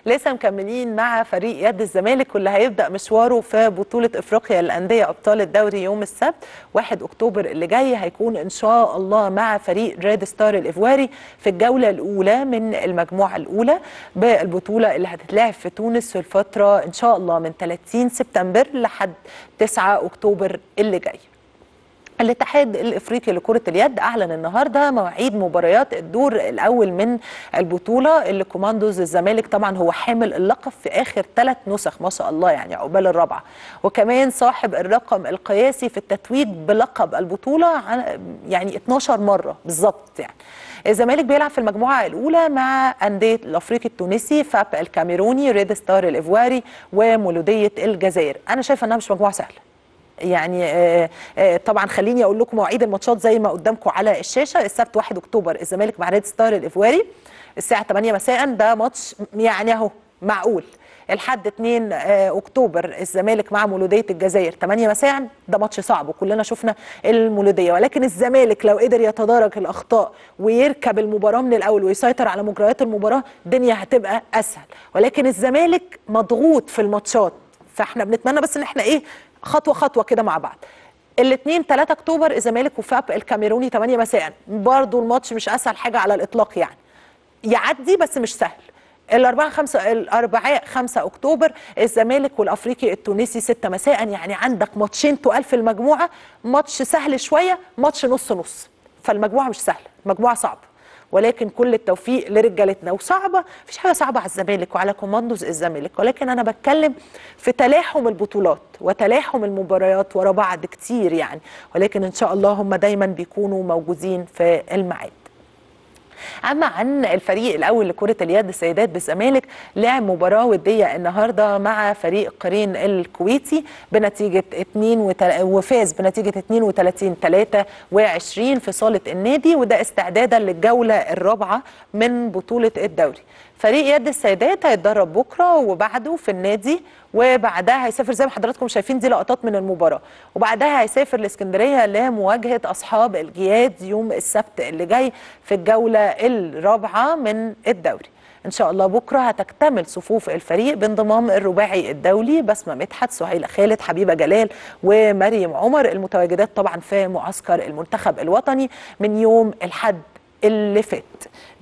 لسه مكملين مع فريق يد الزمالك واللي هيبدا مشواره في بطوله افريقيا للانديه ابطال الدوري يوم السبت 1 اكتوبر اللي جاي هيكون ان شاء الله مع فريق ريد ستار الايفواري في الجوله الاولى من المجموعه الاولى بالبطوله اللي هتتلعب في تونس في الفتره ان شاء الله من 30 سبتمبر لحد 9 اكتوبر اللي جاي الاتحاد الافريقي لكره اليد اعلن النهارده مواعيد مباريات الدور الاول من البطوله اللي كوماندوز الزمالك طبعا هو حامل اللقب في اخر ثلاث نسخ ما شاء الله يعني عقبال الرابعه وكمان صاحب الرقم القياسي في التتويج بلقب البطوله يعني 12 مره بالظبط يعني الزمالك بيلعب في المجموعه الاولى مع انديه الافريقي التونسي فاب الكاميروني ريد ستار الايفواري ومولوديه الجزائر انا شايفه انها مش مجموعه سهله يعني آآ آآ طبعا خليني اقول لكم مواعيد الماتشات زي ما قدامكم على الشاشه السبت 1 اكتوبر الزمالك مع ريد ستار الايفواري الساعه 8 مساء ده ماتش يعني اهو معقول الحد 2 اكتوبر الزمالك مع مولوديه الجزائر 8 مساء ده ماتش صعب وكلنا شفنا المولوديه ولكن الزمالك لو قدر يتدارك الاخطاء ويركب المباراه من الاول ويسيطر على مجريات المباراه الدنيا هتبقى اسهل ولكن الزمالك مضغوط في الماتشات فاحنا بنتمنى بس ان احنا ايه خطوه خطوه كده مع بعض الاثنين 3 اكتوبر الزمالك وفاب الكاميروني 8 مساء برضو الماتش مش اسهل حاجه على الاطلاق يعني يعدي بس مش سهل الأربعاء خمسة الأربعاء 5 أكتوبر الزمالك والأفريقي التونسي 6 مساء يعني عندك ماتشين تقال في المجموعة ماتش سهل شوية ماتش نص نص فالمجموعة مش سهلة المجموعة صعبة ولكن كل التوفيق لرجالتنا وصعبه مفيش حاجه صعبه على الزمالك وعلى كوماندوز الزمالك ولكن انا بتكلم في تلاحم البطولات وتلاحم المباريات ورا بعض كتير يعني ولكن ان شاء الله هم دايما بيكونوا موجودين في الميعاد اما عن الفريق الاول لكره اليد السيدات بالزمالك لعب مباراه وديه النهارده مع فريق قرين الكويتي بنتيجه 2 وتل... وفاز بنتيجه 32 23 في صاله النادي وده استعدادا للجوله الرابعه من بطوله الدوري فريق يد السيدات هيتدرب بكره وبعده في النادي وبعدها هيسافر زي ما حضراتكم شايفين دي لقطات من المباراه وبعدها هيسافر الاسكندريه لمواجهه اصحاب الجياد يوم السبت اللي جاي في الجوله الرابعه من الدوري ان شاء الله بكره هتكتمل صفوف الفريق بانضمام الرباعي الدولي بسمه مدحت سهيله خالد حبيبه جلال ومريم عمر المتواجدات طبعا في معسكر المنتخب الوطني من يوم الحد اللي فات